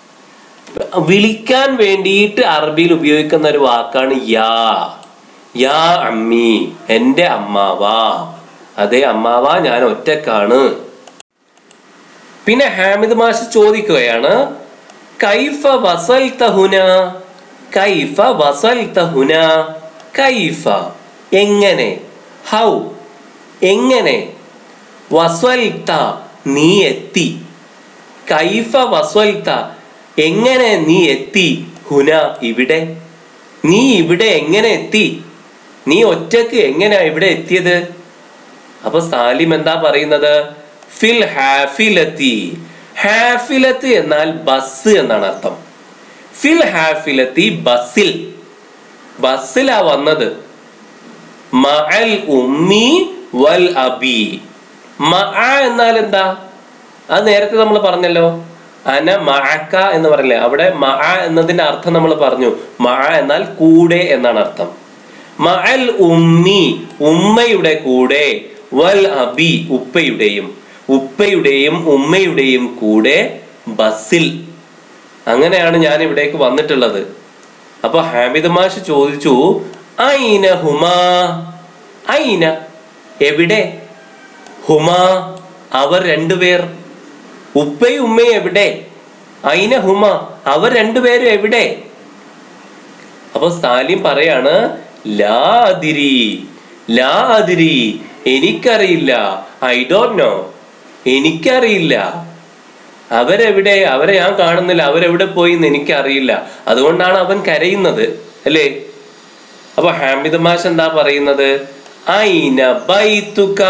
വിളിക്കാൻ വേണ്ടിയിട്ട് അറബിയിൽ ഉപയോഗിക്കുന്ന ഒരു വാക്കാണ് യാ യാ അമ്മി എന്റെ അമ്മാവാ അതെ അമ്മാവ ഞാൻ ഒറ്റക്കാണ് പിന്നെ ഹാമിദ് മാഷ് ചോദിക്കുകയാണ് കൈഫ വസൽത ഹുന കൈഫ വസൽത ഹുന കൈഫ എങ്ങനെ ഹൗ എങ്ങനെ വസൽത നീ എത്തി കൈഫ വസ്വൽത്ത എങ്ങനെ നീ എത്തി ഹുന ഇവിടെ നീ ഇവിടെ എങ്ങനെ എത്തി നീ ഒറ്റക്ക് എങ്ങനെയാ ഇവിടെ എത്തിയത് അപ്പൊ സാലിം എന്താ പറയുന്നത് ഫിൽ ഹാഫിലത്തി ഹാഫിലത്ത് എന്നാൽ ബസ് എന്നാണ് അർത്ഥം ഫിൽ ഹാഫിലത്തി ബസ്സിൽ ബസ്സിലാ വന്നത് മഅൽ ഉമ്മി വൽ അബി മഅ എന്നാൽ എന്താ അത് നേരത്തെ നമ്മൾ പറഞ്ഞല്ലോ അന മഅക്ക എന്ന് പറഞ്ഞില്ലേ അവിടെ മഅ എന്നതിന്റെ അർത്ഥം നമ്മൾ പറഞ്ഞു മഅ എന്നാൽ കൂടെ എന്നാണ് അർത്ഥം മഅൽ ഉമ്മി ഉമ്മയുടെ കൂടെ വൽ അബി ഉപ്പയുടെയും ഉപ്പയുടെയും ഉമ്മയുടെയും കൂടെ ബസ്സിൽ അങ്ങനെയാണ് ഞാൻ ഇവിടേക്ക് വന്നിട്ടുള്ളത് അപ്പൊ ഹാമിദ് മാഷ് ചോദിച്ചു ഐന ഹുമാ ഐന എവിടെ ഹുമാ അവർ രണ്ടുപേർ ഉപ്പയും ഉമ്മയും എവിടെ ഐന ഹുമ അവർ രണ്ടുപേരും എവിടെ അപ്പൊ സാലിം പറയാണ് ലാ അതിരി ലാ അതിരി എനിക്കറിയില്ല ഐ ഡോണ്ട് നോ എനിക്കറിയില്ല അവരെവിടെ അവരെ ഞാൻ കാണുന്നില്ല അവരെവിടെ പോയി എന്ന് എനിക്കറിയില്ല അതുകൊണ്ടാണ് അവൻ കരയുന്നത് അല്ലേ അപ്പൊ ഹാമിദ് മാഷ് എന്താ പറയുന്നത് ഐന ബൈത്തുക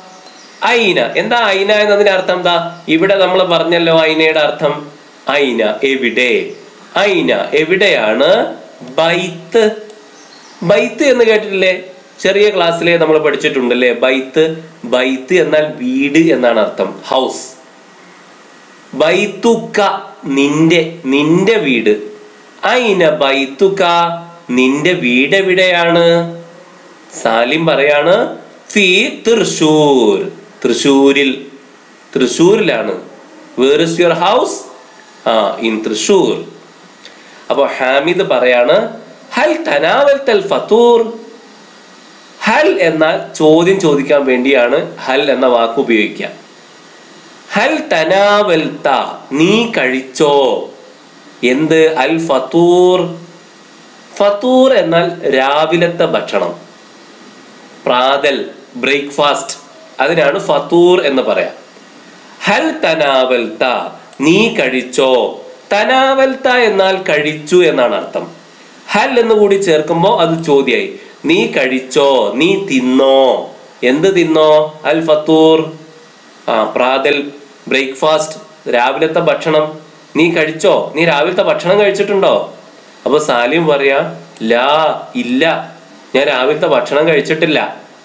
ഐന എന്താ ഐന എന്നതിന്റെ അർത്ഥം എന്താ ഇവിടെ നമ്മൾ പറഞ്ഞല്ലോ ഐനയുടെ അർത്ഥം ഐന എവിടെ ഐന എവിടെയാണ് ബൈത്ത് ബൈത്ത് എന്ന് കേട്ടിട്ടില്ലേ ചെറിയ ക്ലാസ്സിലെ നമ്മൾ പഠിച്ചിട്ടുണ്ടല്ലേ ബൈത്ത് ബൈത്ത് എന്നാൽ വീട് എന്നാണ് അർത്ഥം ഹൗസ് ബൈത്തുക്ക നിന്റെ നിന്റെ വീട് ഐന ബൈത്തുക്ക നിന്റെ വീട് എവിടെയാണ് സാലിം പറയാണ് ഫി തൃശൂർ തൃശൂരിൽ തൃശൂരിലാണ് വേർ ഇസ് യുവർ ഹൗസ് ആ ഇൻ തൃശൂർ അപ്പൊ ഹാമിദ് പറയാണ് ഹൽ തനാവൽ ഫത്തൂർ ഹൽ എന്നാൽ ചോദ്യം ചോദിക്കാൻ വേണ്ടിയാണ് ഹൽ എന്ന വാക്ക് ഉപയോഗിക്കുക ഹൽ തനാവൽത്ത നീ കഴിച്ചോ എന്ത് അൽ ഫത്തൂർ ഫത്തൂർ എന്നാൽ രാവിലത്തെ ഭക്ഷണം പ്രാതൽ ബ്രേക്ക്ഫാസ്റ്റ് അതിനാണ് ഫത്തൂർ എന്ന് പറയാം ഹൽ തനാവൽത്ത നീ കഴിച്ചോ തനാവൽത്ത എന്നാൽ കഴിച്ചു എന്നാണ് അർത്ഥം ഹൽ എന്ന് കൂടി ചേർക്കുമ്പോൾ അത് ചോദ്യായി നീ കഴിച്ചോ നീ തിന്നോ എന്ത് തിന്നോ അൽ ഫത്തൂർ ആ പ്രാതൽ ബ്രേക്ക്ഫാസ്റ്റ് രാവിലത്തെ ഭക്ഷണം നീ കഴിച്ചോ നീ രാവിലത്തെ ഭക്ഷണം കഴിച്ചിട്ടുണ്ടോ അപ്പൊ സാലിം പറയാ ലാ ഇല്ല ഞാൻ രാവിലത്തെ ഭക്ഷണം കഴിച്ചിട്ടില്ല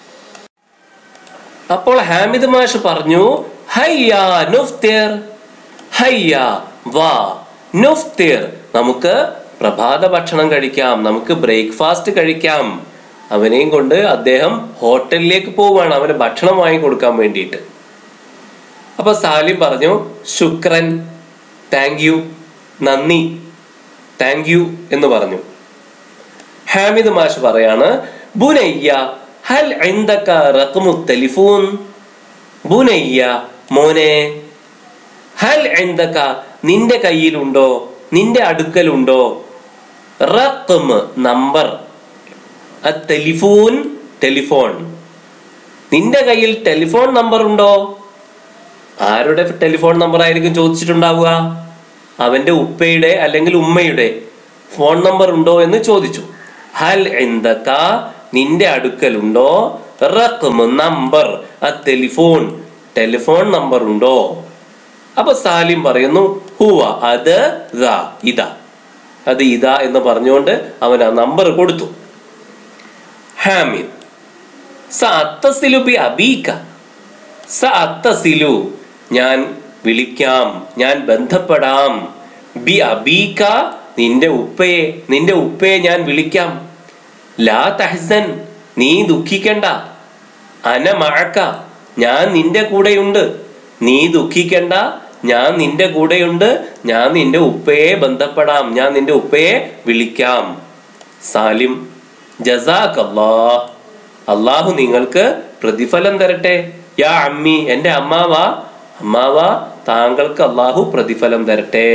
അപ്പോൾ ഹാമിദ് മാഷ് പറഞ്ഞു ഹയ്യ നുഫ്തിർ ഹയ്യ വാ നുഫ്തിർ നമുക്ക് പ്രഭാത ഭക്ഷണം കഴിക്കാം നമുക്ക് ബ്രേക്ക്ഫാസ്റ്റ് കഴിക്കാം അവനെയും കൊണ്ട് അദ്ദേഹം ഹോട്ടലിലേക്ക് പോവുകയാണ് അവന് ഭക്ഷണം വാങ്ങി കൊടുക്കാൻ വേണ്ടിയിട്ട് അപ്പൊ സാലിം പറഞ്ഞു ശുക്രൻ താങ്ക് യു നന്ദി താങ്ക് യു എന്ന് പറഞ്ഞു ഹാമിദ് മാഷ് പറയാണ് ബുനയ്യ ഹൽ ഇൻദക റഖ്മു ടെലിഫോൺ ബുനയ്യ മോനെ ഹൽ ഇൻദക നിന്റെ കയ്യിലുണ്ടോ നിന്റെ അടുക്കലുണ്ടോ റഖ്മ് നമ്പർ ടെലിഫോൺ ടെലിഫോൺ നിന്റെ കയ്യിൽ ടെലിഫോൺ നമ്പർ ഉണ്ടോ ആരുടെ ടെലിഫോൺ നമ്പർ ആയിരിക്കും ചോദിച്ചിട്ടുണ്ടാവുക അവന്റെ ഉപ്പയുടെ അല്ലെങ്കിൽ ഉമ്മയുടെ ഫോൺ നമ്പർ ഉണ്ടോ എന്ന് ചോദിച്ചു ഹൽ എന്തക്ക നിന്റെ അടുക്കലുണ്ടോ റഖ്മ് നമ്പർ ആ ടെലിഫോൺ ടെലിഫോൺ നമ്പർ ഉണ്ടോ അപ്പൊ സാലിം പറയുന്നു ഹുവ അത് ദാ ഇതാ അത് ഇതാ എന്ന് പറഞ്ഞുകൊണ്ട് അവൻ ആ നമ്പർ കൊടുത്തു ഹാമിദ് സഅത്തസിലു ബി അബീക സഅത്തസിലു ഞാൻ വിളിക്കാം ഞാൻ ബന്ധപ്പെടാം ബി അബീക നിന്റെ ഉപ്പയെ നിന്റെ ഉപ്പയെ ഞാൻ വിളിക്കാം ലാ തഹസൻ നീ ദുഃഖിക്കണ്ട അന മഴക്ക ഞാൻ നിന്റെ കൂടെയുണ്ട് നീ ദുഃഖിക്കണ്ട ഞാൻ നിന്റെ കൂടെയുണ്ട് ഞാൻ നിന്റെ ഉപ്പയെ ബന്ധപ്പെടാം ഞാൻ നിന്റെ ഉപ്പയെ വിളിക്കാം സാലിം ജസാഖ് അല്ലാഹ് അള്ളാഹു നിങ്ങൾക്ക് പ്രതിഫലം തരട്ടെ യാ അമ്മി എന്റെ അമ്മാവ അമ്മാവ താങ്കൾക്ക് അള്ളാഹു പ്രതിഫലം തരട്ടെ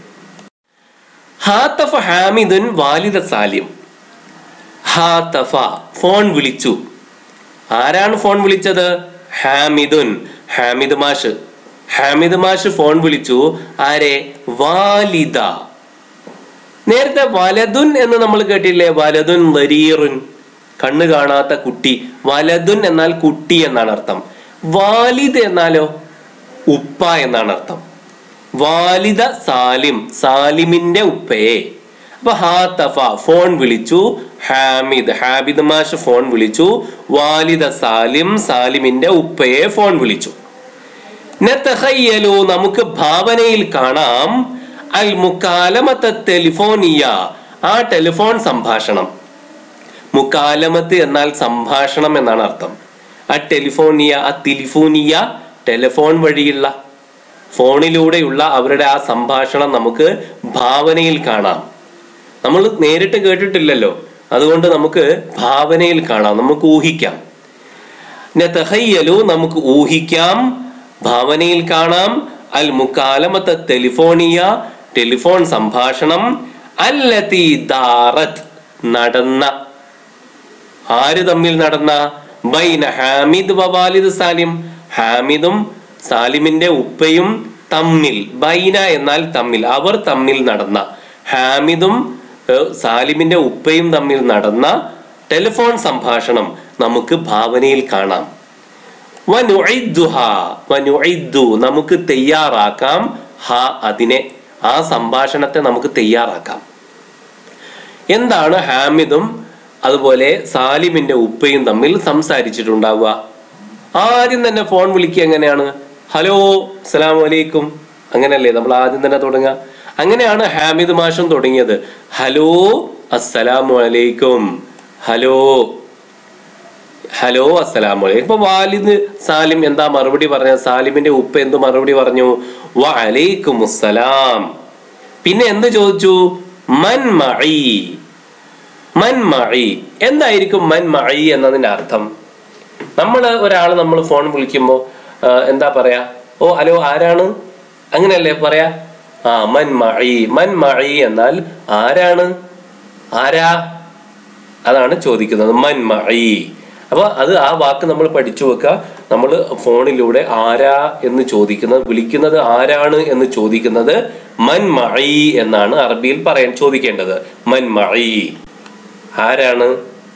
ഹാത്തഫ ഹാമിദുൻ വാലിദ സാലിം ഹാത്തഫ ഫോൺ വിളിച്ചു ആരാണ് ഫോൺ വിളിച്ചത് ഹാമിദുൻ ഹാമിദ് മാഷ് ഹാമിദ് മാഷ് ഫോൺ വിളിച്ചു ആരെ വാലിദ നേരത്തെ വലതുൻ എന്ന് നമ്മൾ കേട്ടില്ലേ വലതുൻ വരീറുൻ കണ്ണ് കാണാത്ത കുട്ടി വലതുൻ എന്നാൽ കുട്ടി എന്നാണ് അർത്ഥം വാലിദ് എന്നാലോ ഉപ്പ എന്നാണ് അർത്ഥം വാലിദ സാലിം സാലിമിന്റെ ഉപ്പയെ അപ്പൊ ഹാത്തഫ ഫോൺ വിളിച്ചു ഹാമിദ് ഹാബിദ് മാഷ് ഫോൺ വിളിച്ചു വാലിദ സാലിം സാലിമിന്റെ ഉപ്പയെ ഫോൺ വിളിച്ചു നതഖയ്യലു നമുക്ക് ഭാവനയിൽ കാണാം അൽ മുക്കാലമത്ത ടെലിഫോണിയ ആ ടെലിഫോൺ സംഭാഷണം മുക്കാലമത്ത് എന്നാൽ സംഭാഷണം എന്നാണ് അർത്ഥം ആ ടെലിഫോണിയ ആ ടെലിഫോണിയ ടെലിഫോൺ വഴിയുള്ള ഫോണിലൂടെയുള്ള അവരുടെ ആ സംഭാഷണം നമുക്ക് ഭാവനയിൽ കാണാം നമ്മൾ നേരിട്ട് കേട്ടിട്ടില്ലല്ലോ അതുകൊണ്ട് നമുക്ക് ഭാവനയിൽ കാണാം നമുക്ക് ഊഹിക്കാം നതഹയ്യലു നമുക്ക് ഊഹിക്കാം ഭാവനയിൽ കാണാം അൽ മുക്കാലമത്തെ ടെലിഫോണിയ ടെലിഫോൺ സംഭാഷണം അല്ലതി ദാറത്ത് നടന്ന ആര് തമ്മിൽ നടന്ന ബൈന ഹാമിദ് വവാലിദ് സാലിം ഹാമിദും സാലിമിന്റെ ഉപ്പയും തമ്മിൽ ബൈന എന്നാൽ തമ്മിൽ അവർ തമ്മിൽ നടന്ന ഹാമിദും ഏഹ്, സാലിമിന്റെ ഉപ്പയും തമ്മിൽ നടന്ന ടെലിഫോൺ സംഭാഷണം നമുക്ക് ഭാവനയിൽ കാണാം വനുഇദ്ദുഹ. വനുഇദ്ദു. നമുക്ക് തയ്യാറാക്കാം ഹ അതിനെ ആ സംഭാഷണത്തെ നമുക്ക് തയ്യാറാക്കാം എന്താണ് ഹാമിദും അതുപോലെ സാലിമിന്റെ ഉപ്പയും തമ്മിൽ സംസാരിച്ചിട്ടുണ്ടാവുക ആദ്യം തന്നെ ഫോൺ വിളിക്കുക എങ്ങനെയാണ് ഹലോ അസ്സലാമു അലൈക്കും അങ്ങനെയല്ലേ നമ്മൾ ആദ്യം തന്നെ തുടങ്ങുക അങ്ങനെയാണ് ഹാമിദ് മാഷും തുടങ്ങിയത് ഹലോ അസ്സലാമു അലൈക്കും ഹലോ ഹലോ അസ്സലാമു അലൈക്കും ഇപ്പൊ വാലിദ് സാലിം എന്താ മറുപടി പറഞ്ഞ സാലിമിന്റെ ഉപ്പ എന്ത് മറുപടി പറഞ്ഞു വഅലൈക്കും അസ്സലാം പിന്നെ എന്ത് ചോദിച്ചു മൻ മഈ മൻ മഈ എന്തായിരിക്കും മൻ മഈ എന്നതിന്റെ അർത്ഥം നമ്മൾ ഒരാൾ നമ്മൾ ഫോൺ വിളിക്കുമ്പോൾ എന്താ പറയാ ഓ ഹലോ ആരാണ് അങ്ങനെയല്ലേ പറയാ ആ മൻ മഈ മൻ മഈ എന്നാൽ ആരാണ് ആരാ അതാണ് ചോദിക്കുന്നത് മൻ മഈ അപ്പൊ അത് ആ വാക്ക് നമ്മൾ പഠിച്ചു വെക്കുക നമ്മൾ ഫോണിലൂടെ ആരാ എന്ന് ചോദിക്കുന്നത് വിളിക്കുന്നത് ആരാണ് എന്ന് ചോദിക്കുന്നത് മൻ മഈ എന്നാണ് അറബിയിൽ പറയാൻ ചോദിക്കേണ്ടത് മൻ മഈ ആരാണ്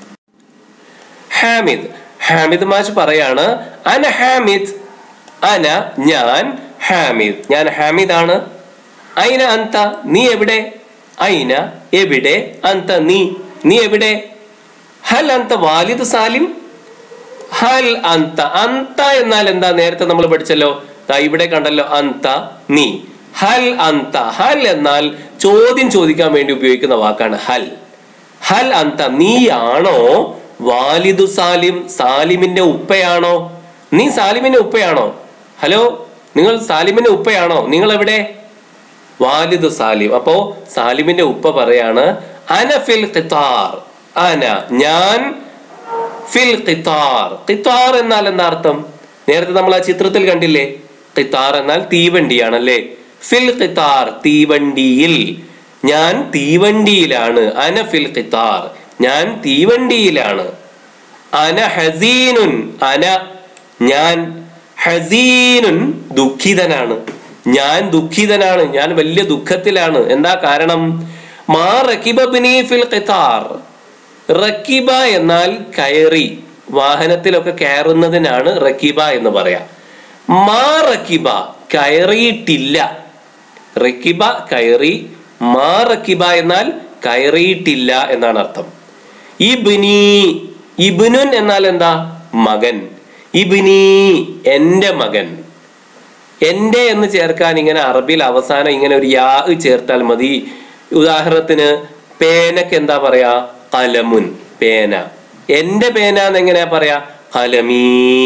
ഹാമിദ് ഹാമിദ് മാഷ് പറയാണ് അന ഹാമിദ് അന ഞാൻ ഹാമിദ് ഞാൻ ഹാമിദ് ആണ് അയിന അന്ത നീ എവിടെ അയിന എവിടെ അന്ത നീ നീ എവിടെ ഹൽ അന്ത വാലിദ് സാലിം ഹൽ അന്ത അന്ത എന്നാൽ എന്താ നേരത്തെ നമ്മൾ പഠിച്ചല്ലോ ദാ ഇവിടെ കണ്ടല്ലോ അന്ത നീ ഹൽ അന്ത ഹൽ എന്നാൽ ചോദ്യം ചോദിക്കാൻ വേണ്ടി ഉപയോഗിക്കുന്ന വാക്കാണ് ഹൽ ഹൽ അന്ത നീയാണോ വാലിദു സാലിം സാലിമിന്റെ ഉപ്പയാണോ നീ സാലിമിന്റെ ഉപ്പയാണോ ഹലോ നിങ്ങൾ സാലിമിന്റെ ഉപ്പയാണോ നിങ്ങൾ എവിടെ വാലിദു സാലിം അപ്പോ സാലിമിന്റെ ഉപ്പ പറയാണ് അന ഫിൽ ഖിത്താർ അന ഞാൻ ഫിൽ ഖിത്താർ ഖിത്താർ എന്നാൽ എന്താ അർത്ഥം നേരത്തെ നമ്മൾ ആ ചിത്രത്തിൽ കണ്ടില്ലേ ഖിത്താർ എന്നാൽ തീവണ്ടിയാണല്ലേ ഫിൽ ഖിത്താർ തീവണ്ടിയിൽ ഞാൻ തീവണ്ടിയിലാണ് അന ഫിൽ ഖിത്താർ ഞാൻ തീവണ്ടിയിലാണ് അന ഹസീനുൻ അന ഞാൻ ഹസീനുൻ ദുഃഖിതനാണ് ഞാൻ ദുഃഖിതനാണ് ഞാൻ വലിയ ദുഃഖത്തിലാണ് എന്താ കാരണം മാ റക്കിബിനി ഫിൽ ഖിത്താർ റക്കിബ എന്നാൽ കയറി വാഹനത്തിലൊക്കെ കയറുന്നതിനാണ് റക്കിബ എന്ന് പറയാ മാ റക്കിബ കയറിയിട്ടില്ല റക്കിബ കയറി മാ റക്കിബ എന്നാൽ കയറിയിട്ടില്ല എന്നാണ് അർത്ഥം ഇബ്നി ഇബ്നുൻ എന്നാൽ എന്താ മകൻ ഇബ്നി എന്റെ മകൻ എന്റെ എന്ന് ചേർക്കാൻ ഇങ്ങനെ അറബിയിൽ അവസാനം ഇങ്ങനെ ഒരു യാ ചേർത്താൽ മതി ഉദാഹരണത്തിന് പേനക്ക് എന്താ പറയാ കലമുൻ പേന എന്റെ പേന എന്ന് എങ്ങനെയാ പറയാ കലമീ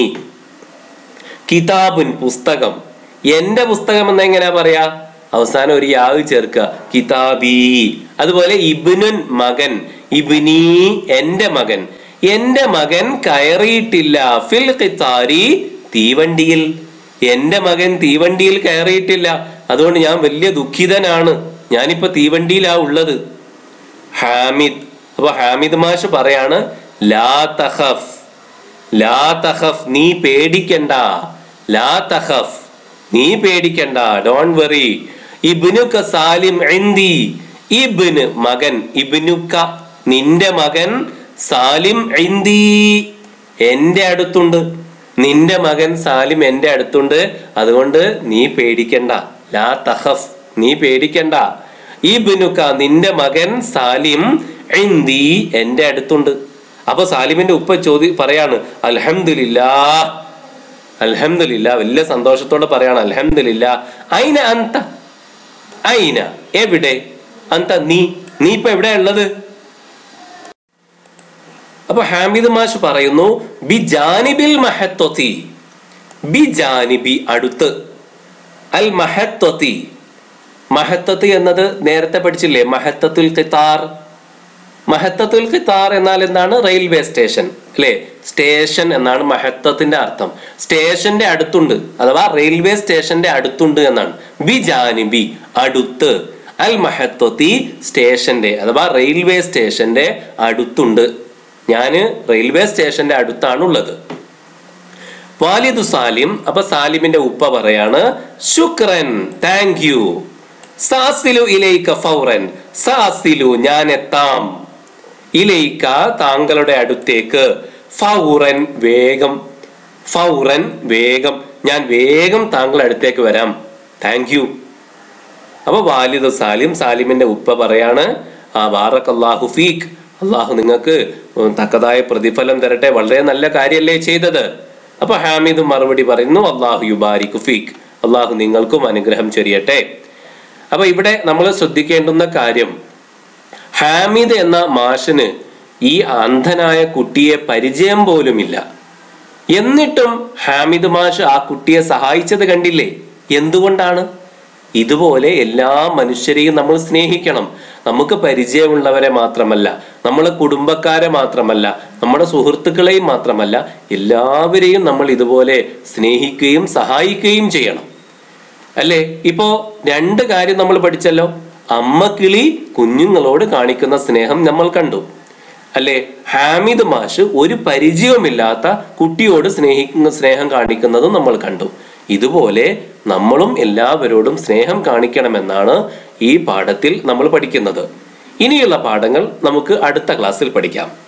കിതാബുൻ പുസ്തകം എന്റെ പുസ്തകം എന്ന് എങ്ങനെയാ പറയാ അവസാനം ഒരു യാ ചേർക്കുക കിതാബി അതുപോലെ ഇബ്നുൻ മകൻ ഇബ്നി എന്റെ മകൻ എന്റെ മകൻ കയറിയിട്ടില്ല ഫിൽ ഖിത്താരി തീവണ്ടിയിൽ എന്റെ മകൻ തീവണ്ടിയിൽ കയറിയിട്ടില്ല അതുകൊണ്ട് ഞാൻ വലിയ ദുഃഖിതനാണ് ഞാനിപ്പോ തീവണ്ടിയിലാ ഉള്ളത് ഹാമിദ് അപ്പൊ ഹാമിദ് മാഷ് പറയാണ് ലാ തഖഫ് ലാ തഖഫ് നീ പേടിക്കണ്ട ലാ തഖഫ് നീ പേടിക്കണ്ട ഡോൺ വെറി ഇബ്നുക സാലിം ഇന്ദി ഇബ്ന് മകൻ ഇബ്നുക നിന്റെ മകൻ സാലിം ഇന്ദി എന്റെ അടുത്തുണ്ട് നിന്റെ മകൻ സാലിം എന്റെ അടുത്തുണ്ട് അതുകൊണ്ട് നീ പേടിക്കണ്ട ലാ തഖഫ് നീ പേടിക്കണ്ട ഇബ്നുക നിന്റെ മകൻ സാലിം ഇന്ദി എന്റെ അടുത്തുണ്ട് അപ്പൊ സാലിമിന്റെ ഉപ്പ ചോദി പറയാണ് അൽഹംദുലില്ലാ അൽഹംദുലില്ല വലിയ സന്തോഷത്തോടെ പറയാണ് അൽഹംദുലില്ല അയിന അന്ത അയിന എവിടെ അന്ത നീ നീ ഇപ്പൊ എവിടെ ഉള്ളത് അപ്പൊ ഹാമിദ് മാഷ് പറയുന്നു ബി ജാനിബിൽ മഹത്വത്തി ബി ജാനിബി അടുത്ത് അൽ മഹത്വത്തി മഹത്വത്ത് എന്നത് നേരത്തെ പഠിച്ചില്ലേ മഹത്തത്തുൽ ഖിത്താർ മഹത്തത്തുൽ ഖിത്താർ എന്നാൽ എന്താണ് റെയിൽവേ സ്റ്റേഷൻ അല്ലേ സ്റ്റേഷൻ എന്നാണ് മഹത്വത്തിന്റെ അർത്ഥം സ്റ്റേഷന്റെ അടുത്തുണ്ട് അഥവാ റെയിൽവേ സ്റ്റേഷന്റെ അടുത്തുണ്ട് എന്നാണ് ബി ജാനിബി അടുത്ത് അൽ മഹത്വത്തി സ്റ്റേഷന്റെ അഥവാ റെയിൽവേ സ്റ്റേഷന്റെ അടുത്തുണ്ട് ഞാന് റെയിൽവേ സ്റ്റേഷന്റെ അടുത്താണ് ഉള്ളത് വാലിദു സാലിം അപ്പൊ സാലിമിന്റെ ഉപ്പ പറയാണ് ശുക്രൻ താങ്ക് യു സാസിലു ഇലൈക്ക ഫൗറൻ സാസിലു ഞാൻ എത്താം ഇലൈക്ക താങ്കളുടെ അടുത്തേക്ക് ഫൗറൻ വേഗം ഫൗറൻ വേഗം ഞാൻ വേഗം താങ്കളുടെ അടുത്തേക്ക് വരാം താങ്ക് യു അപ്പൊ വാലിദ് സാലിം സാലിമിന്റെ ഉപ്പ പറയാണ് ആ ബാറക് അള്ളാഹു ഫീഖ് അള്ളാഹു നിങ്ങൾക്ക് തക്കതായ പ്രതിഫലം തരട്ടെ വളരെ നല്ല കാര്യല്ലേ ചെയ്തത് അപ്പൊ ഹാമിദ് മറുപടി പറയുന്നു അള്ളാഹു യുബാരിഖു ഫീഖ് അള്ളാഹു നിങ്ങൾക്കും അനുഗ്രഹം ചൊരിയട്ടെ അപ്പൊ ഇവിടെ നമ്മൾ ശ്രദ്ധിക്കേണ്ടുന്ന കാര്യം ഹാമിദ് എന്ന മാഷിന് ഈ അന്ധനായ കുട്ടിയെ പരിചയം പോലുമില്ല എന്നിട്ടും ഹാമിദ് മാഷ് ആ കുട്ടിയെ സഹായിച്ചത് കണ്ടില്ലേ എന്തുകൊണ്ടാണ് ഇതുപോലെ എല്ലാ മനുഷ്യരെയും നമ്മൾ സ്നേഹിക്കണം നമുക്ക് പരിചയമുള്ളവരെ മാത്രമല്ല നമ്മളെ കുടുംബക്കാരെ മാത്രമല്ല നമ്മുടെ സുഹൃത്തുക്കളെയും മാത്രമല്ല എല്ലാവരെയും നമ്മൾ ഇതുപോലെ സ്നേഹിക്കുകയും സഹായിക്കുകയും ചെയ്യണം അല്ലേ ഇപ്പോ രണ്ട് കാര്യം നമ്മൾ പഠിച്ചല്ലോ അമ്മ കിളി കുഞ്ഞുങ്ങളോട് കാണിക്കുന്ന സ്നേഹം നമ്മൾ കണ്ടു അല്ലേ ഹാമിദ് മാഷ് ഒരു പരിചയവുമില്ലാത്ത കുട്ടിയോട് സ്നേഹിക്കുന്ന സ്നേഹം കാണിക്കുന്നതും നമ്മൾ കണ്ടു ഇതുപോലെ നമ്മളും എല്ലാവരോടും സ്നേഹം കാണിക്കണമെന്നാണ് ഈ പാഠത്തിൽ നമ്മൾ പഠിക്കുന്നത് ഇനിയുള്ള പാഠങ്ങൾ നമുക്ക് അടുത്ത ക്ലാസ്സിൽ പഠിക്കാം